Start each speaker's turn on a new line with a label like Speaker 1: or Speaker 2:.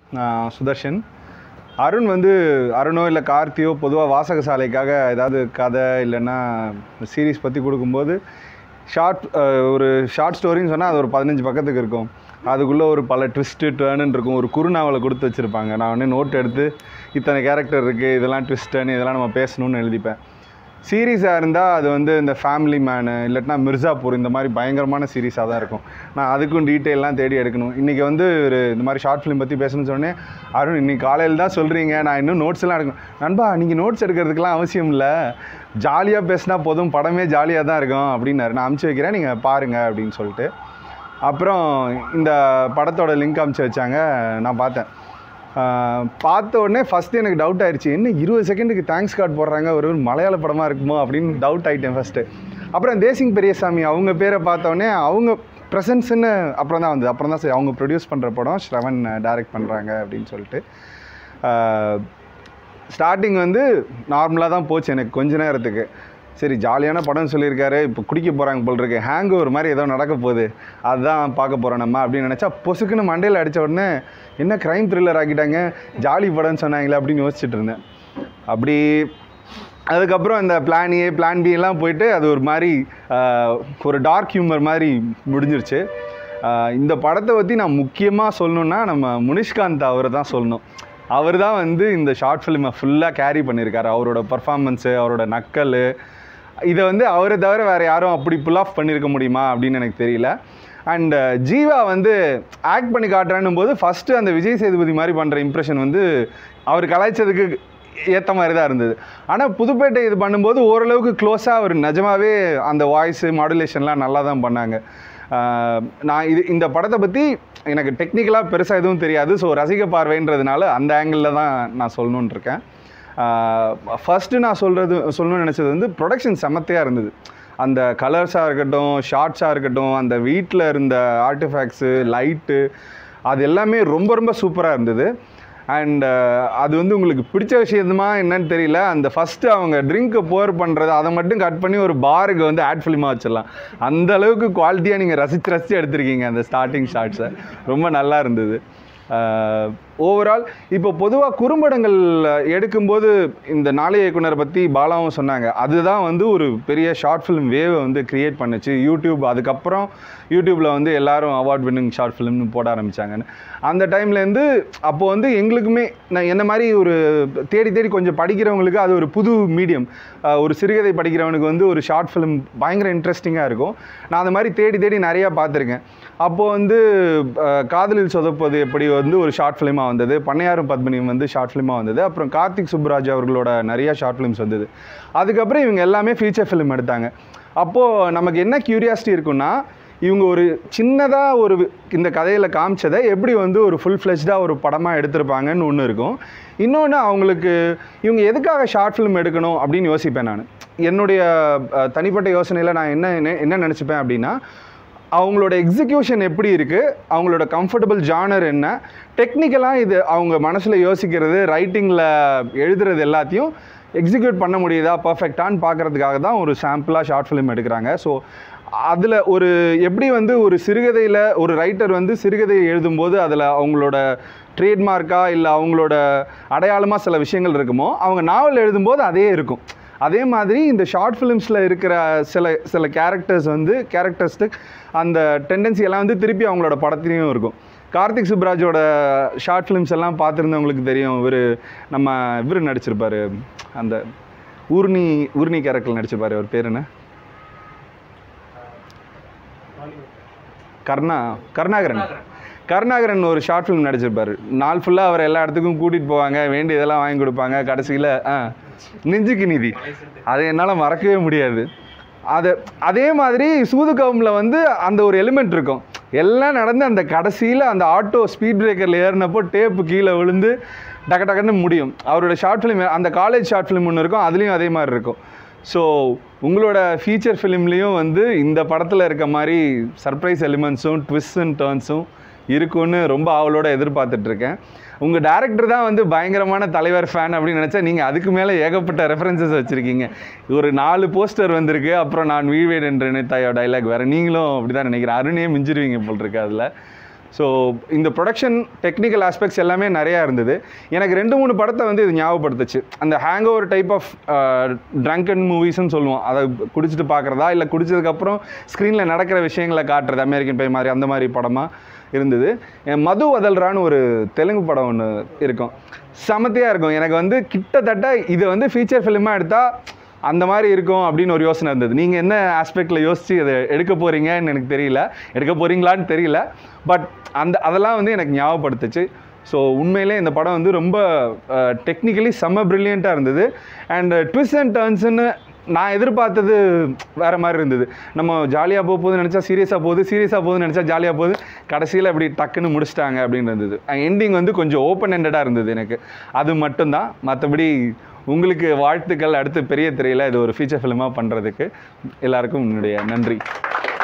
Speaker 1: நான் சுதர்ஷன் அருண் வந்து அருணோ இல்லை கார்த்தியோ பொதுவாக வாசகசாலைக்காக ஏதாவது கதை இல்லைன்னா சீரீஸ் பற்றி கொடுக்கும்போது ஷார்ட் ஒரு ஷார்ட் ஸ்டோரின்னு சொன்னால் அது ஒரு பதினஞ்சு பக்கத்துக்கு இருக்கும் அதுக்குள்ளே ஒரு பல ட்விஸ்ட்டு டேர்னு இருக்கும் ஒரு குறுநாவலை கொடுத்து வச்சுருப்பாங்க நான் உடனே நோட் எடுத்து இத்தனை கேரக்டர் இருக்குது இதெல்லாம் ட்விஸ்ட் டேர்ன் இதெல்லாம் நம்ம பேசணும்னு எழுதிப்பேன் சீரீஸாக இருந்தால் அது வந்து இந்த ஃபேமிலி மேனு இல்லாட்டினா மிர்சாப்பூர் இந்த மாதிரி பயங்கரமான சீரீஸாக தான் இருக்கும் நான் அதுக்கும் டீட்டெயிலாம் தேடி எடுக்கணும் இன்றைக்கி வந்து ஒரு இந்த மாதிரி ஷார்ட் ஃபிலிம் பற்றி பேசணும்னு சொன்னே அருண் இன்னைக்கு காலையில் தான் சொல்கிறீங்க நான் இன்னும் நோட்ஸ் எல்லாம் எடுக்கணும் நண்பா நீங்கள் நோட்ஸ் எடுக்கிறதுக்கெலாம் அவசியம் இல்லை ஜாலியாக பேசினா போதும் படமே ஜாலியாக தான் இருக்கும் அப்படின்னாரு நான் அமுச்சு வைக்கிறேன் நீங்கள் பாருங்கள் அப்படின்னு சொல்லிட்டு அப்புறம் இந்த படத்தோட லிங்க் அமுச்சு வச்சாங்க நான் பார்த்தேன் ஆஹ் பார்த்த உடனே ஃபஸ்ட்டு எனக்கு டவுட் ஆயிடுச்சு என்ன இருபது செகண்டுக்கு தேங்க்ஸ் கார்டு போடுறாங்க ஒரு ஒரு மலையாள படமாக இருக்குமோ அப்படின்னு டவுட் ஆகிட்டேன் ஃபஸ்ட்டு அப்புறம் தேசிங் பெரியசாமி அவங்க பேரை பார்த்த உடனே அவங்க ப்ரெசன்ஸ்னு அப்புறம் தான் வந்தது அப்புறம் தான் சரி அவங்க ப்ரொடியூஸ் பண்ணுற படம் ஸ்ரவன் டைரக்ட் பண்ணுறாங்க அப்படின்னு சொல்லிட்டு ஸ்டார்டிங் வந்து நார்மலாக தான் போச்சு எனக்கு கொஞ்ச நேரத்துக்கு சரி ஜாலியான படம்னு சொல்லியிருக்காரு இப்போ குடிக்க போகிறாங்க போல் இருக்கு ஹேங் ஒரு மாதிரி ஏதோ நடக்க போகுது அதுதான் பார்க்க போகிறோம் நம்ம அப்படின்னு நினச்சா பொசுக்குன்னு மண்டையில் அடித்த உடனே என்ன க்ரைம் த்ரில்லர் ஆக்கிட்டாங்க ஜாலி படம்னு சொன்னாங்களே அப்படின்னு யோசிச்சுட்டு இருந்தேன் அப்படி அதுக்கப்புறம் இந்த பிளான் ஏ பிளான் பி எல்லாம் போயிட்டு அது ஒரு மாதிரி ஆஹ், ஒரு டார்க் ஹியூமர் மாதிரி முடிஞ்சிருச்சு ஆஹ், இந்த படத்தை பற்றி நான் முக்கியமாக சொல்லணுன்னா நம்ம முனிஷ்காந்த் அவர் தான் சொல்லணும் அவர் தான் வந்து இந்த ஷார்ட் ஃபிலிமை ஃபுல்லாக கேரி பண்ணியிருக்காரு அவரோட பர்ஃபார்மன்ஸு அவரோட நக்கல் இதை வந்து அவரை தவிர வேறு யாரும் அப்படி புல் ஆஃப் பண்ணியிருக்க முடியுமா அப்படின்னு எனக்கு தெரியல அண்ட் ஜீவா வந்து ஆக்ட் பண்ணி காட்டுறான்னும் போது ஃபஸ்ட்டு அந்த விஜய் சேதுபதி மாதிரி பண்ணுற இம்ப்ரெஷன் வந்து அவர் கலாய்ச்சதுக்கு ஏற்ற மாதிரி தான் இருந்தது ஆனால் புதுப்பேட்டை இது பண்ணும்போது ஓரளவுக்கு க்ளோஸாக அவர் நிஜமாவே அந்த வாய்ஸு மாடுலேஷன்லாம் நல்லா தான் பண்ணாங்க ஆஹ் நான் இது இந்த படத்தை பற்றி எனக்கு டெக்னிக்கலாக பெருசாக எதுவும் தெரியாது ஸோ ரசிக பார்வைன்றதுனால அந்த ஆங்கிளில் தான் நான் சொல்லணுன்னு இருக்கேன் ஃபஸ்ட்டு நான் சொல்கிறது சொல்லணும்னு நினச்சது வந்து ப்ரொடக்ஷன் செமத்தையாக இருந்தது அந்த கலர்ஸாக இருக்கட்டும் ஷார்ட்ஸாக இருக்கட்டும் அந்த வீட்டில் இருந்த ஆர்டிஃபேக்ட்ஸு லைட்டு அது எல்லாமே ரொம்ப ரொம்ப சூப்பராக இருந்தது அண்ட் அது வந்து உங்களுக்கு பிடிச்ச விஷயமா என்னன்னு தெரியல அந்த ஃபஸ்ட்டு அவங்க ட்ரிங்க்கை போர் பண்ணுறது அதை மட்டும் கட் பண்ணி ஒரு பாருக்கு வந்து ஆட் ஃபிலிமாக வச்சிடலாம் அந்த அளவுக்கு குவாலிட்டியாக நீங்கள் ரசித்து ரசித்து எடுத்திருக்கீங்க அந்த ஸ்டார்டிங் ஷார்ட்ஸை ரொம்ப நல்லா இருந்தது ஓவரால் இப்போ பொதுவாக குறும்படங்கள் எடுக்கும்போது இந்த நாளை இயக்குனரை பற்றி பாலாவும் சொன்னாங்க அதுதான் வந்து ஒரு பெரிய ஷார்ட் ஃபிலிம் வேவை வந்து கிரியேட் பண்ணுச்சு யூடியூப் அதுக்கப்புறம் யூடியூப்பில் வந்து எல்லாரும் அவார்ட் வின்னிங் ஷார்ட் ஃபிலிம்னு போட ஆரம்பித்தாங்கன்னு அந்த டைம்லேருந்து அப்போது வந்து எங்களுக்குமே நான் என்ன மாதிரி ஒரு தேடி தேடி கொஞ்சம் படிக்கிறவங்களுக்கு அது ஒரு புது மீடியம் ஒரு சிறுகதை படிக்கிறவனுக்கு வந்து ஒரு ஷார்ட் ஃபிலிம் பயங்கர இன்ட்ரெஸ்டிங்காக இருக்கும் நான் அந்த மாதிரி தேடி தேடி நிறையா பார்த்துருக்கேன் அப்போது வந்து அஹ், காதலில் சொதப்பது எப்படி வந்து ஒரு ஷார்ட் ஃபிலிமாக வந்தது பண்ணையாரும் பத்மினியும் வந்து ஷார்ட் ஃபிலிமாக வந்தது அப்புறம் கார்த்திக் சுப்புராஜ் அவர்களோட நிறையா ஷார்ட் ஃபிலிம்ஸ் வந்தது அதுக்கப்புறம் இவங்க எல்லாமே ஃபீச்சர் ஃபிலிம் எடுத்தாங்க அப்போது நமக்கு என்ன க்யூரியாசிட்டி இருக்குன்னா இவங்க ஒரு சின்னதாக ஒரு இந்த கதையில் காமிச்சதை எப்படி வந்து ஒரு ஃபுல் ஃப்ளெஷ்டாக ஒரு படமாக எடுத்திருப்பாங்கன்னு ஒன்று இருக்கும் இன்னொன்று அவங்களுக்கு இவங்க எதுக்காக ஷார்ட் ஃபிலிம் எடுக்கணும் அப்படின்னு யோசிப்பேன் நான் என்னுடைய அஹ், தனிப்பட்ட யோசனையில் நான் என்ன என்ன- என்ன நினச்சிப்பேன் அப்படின்னா அவங்களோட எக்ஸிக்யூஷன் எப்படி இருக்குது அவங்களோட கம்ஃபர்டபுள் ஜானர் என்ன டெக்னிக்கலாக இது அவங்க மனசில் யோசிக்கிறது ரைட்டிங்கில் எழுதுறது எல்லாத்தையும் எக்ஸிக்யூட் பண்ண முடியுதா பர்ஃபெக்டான்னு பார்க்குறதுக்காக தான் ஒரு சாம்பிளாக ஷார்ட் ஃபிலிம் எடுக்கிறாங்க ஸோ அதில் ஒரு எப்படி வந்து ஒரு சிறுகதையில் ஒரு ரைட்டர் வந்து சிறுகதை எழுதும்போது அதில் அவங்களோட ட்ரேட்மார்க்காக இல்லை அவங்களோட அடையாளமாக சில விஷயங்கள் இருக்குமோ அவங்க நாவல் எழுதும்போது அதே இருக்கும் அதே மாதிரி இந்த ஷார்ட் ஃபிலிம்ஸில் இருக்கிற சில சில கேரக்டர்ஸ் வந்து கேரக்டரிஸ்டிக் அந்த டெண்டன்சி எல்லாம் வந்து திருப்பி அவங்களோட படத்துலையும் இருக்கும் கார்த்திக் சுப்ராஜோட ஷார்ட் ஃபிலிம்ஸ் எல்லாம் பார்த்துருந்தவங்களுக்கு தெரியும் இவர் நம்ம இவர் நடிச்சிருப்பாரு அந்த ஊர்னி ஊர்னி கேரக்டர் நடிச்சிருப்பாரு அவர் பேர் என்ன கர்ணா கருணாகரன் கருணாகரன் ஒரு ஷார்ட் ஃபிலிம் நடிச்சிருப்பாரு நாள் ஃபுல்லாக அவர் எல்லா இடத்துக்கும் கூட்டிகிட்டு போவாங்க வேண்டியதெல்லாம் வாங்கி கொடுப்பாங்க கடைசியில் ஆ நெஞ்சுக்கு நீதி அதை என்னால் மறக்கவே முடியாது அது அதே மாதிரி சூதுகவுமில் வந்து அந்த ஒரு எலிமெண்ட் இருக்கும் எல்லாம் நடந்து அந்த கடைசியில் அந்த ஆட்டோ ஸ்பீட் பிரேக்கரில் ஏறினப்போ டேப்பு கீழே விழுந்து டக்கு டக்குன்னு முடியும் அவரோட ஷார்ட் ஃபிலிம் அந்த காலேஜ் ஷார்ட் ஃபிலிம் ஒன்று இருக்கும் அதுலேயும் அதே மாதிரி இருக்கும் ஸோ உங்களோட ஃபீச்சர் ஃபிலிம்லேயும் வந்து இந்த படத்தில் இருக்க மாதிரி சர்ப்ரைஸ் எலிமெண்ட்ஸும் ட்விஸ்ட் அண்ட் டேர்ன்ஸும் இருக்குன்னு ரொம்ப ஆவலோட எதிர்பார்த்துட்டு இருக்கேன் உங்கள் டேரக்டர் தான் வந்து பயங்கரமான தலைவர் ஃபேன் அப்படின்னு நினச்சா நீங்கள் அதுக்கு மேலே ஏகப்பட்ட ரெஃபரன்சஸ் வச்சுருக்கீங்க ஒரு நாலு போஸ்டர் வந்திருக்கு அப்புறம் நான் வீழ்வேன் என்ற நினைத்தாயோ டைலாக் வேறு நீங்களும் அப்படி தான் நினைக்கிறேன் அருணையே மிஞ்சிருவீங்க போல் இருக்கு அதில் ஸோ இந்த ப்ரொடக்ஷன் டெக்னிக்கல் ஆஸ்பெக்ட்ஸ் எல்லாமே நிறையா இருந்தது எனக்கு ரெண்டு மூணு படத்தை வந்து இது ஞாபகப்படுத்துச்சு அந்த hangover type of drunken மூவிஸ்னு சொல்லுவோம் அதை குடிச்சிட்டு பார்க்குறதா இல்லை குடிச்சதுக்கப்புறம் ஸ்க்ரீனில் நடக்கிற விஷயங்களை காட்டுறது அமெரிக்கன் பை மாதிரி அந்த மாதிரி படமாக இருந்தது என் மது வதல்ரான்னு ஒரு தெலுங்கு படம் ஒன்று இருக்கும் செமத்தியாக இருக்கும் எனக்கு வந்து கிட்டத்தட்ட இது வந்து ஃபீச்சர் ஃபிலிமாக எடுத்தால் அந்த மாதிரி இருக்கும் அப்படின்னு ஒரு யோசனை இருந்தது நீங்கள் என்ன ஆஸ்பெக்டில் யோசித்து அதை எடுக்க போகிறீங்கன்னு எனக்கு தெரியல எடுக்க போகிறீங்களான்னு தெரியல பட் அந்த அதெல்லாம் வந்து எனக்கு ஞாபகப்படுத்துச்சு ஸோ உண்மையிலே இந்த படம் வந்து ரொம்ப டெக்னிக்கலி செம்ம ப்ரில்லியண்ட்டாக இருந்தது அண்ட் ட்விஸ்ட் அண்ட் டர்ன்ஸ்னு நான் எதிர்பார்த்தது வேறு மாதிரி இருந்தது நம்ம ஜாலியாக போக போகுதுன்னு நினச்சா சீரியஸாக போகுது சீரியஸாக போகுதுன்னு நினச்சா ஜாலியாக போகுது கடைசியில் இப்படி டக்குன்னு முடிச்சிட்டாங்க அப்படின்னு இருந்தது எண்டிங் வந்து கொஞ்சம் ஓப்பன் எண்டடாக இருந்தது எனக்கு அது மட்டும்தான் மற்றபடி உங்களுக்கு வாழ்த்துக்கள் அடுத்து பெரிய திரையில் இது ஒரு ஃபீச்சர் ஃபிலிமாக பண்ணுறதுக்கு எல்லாருக்கும் என்னுடைய நன்றி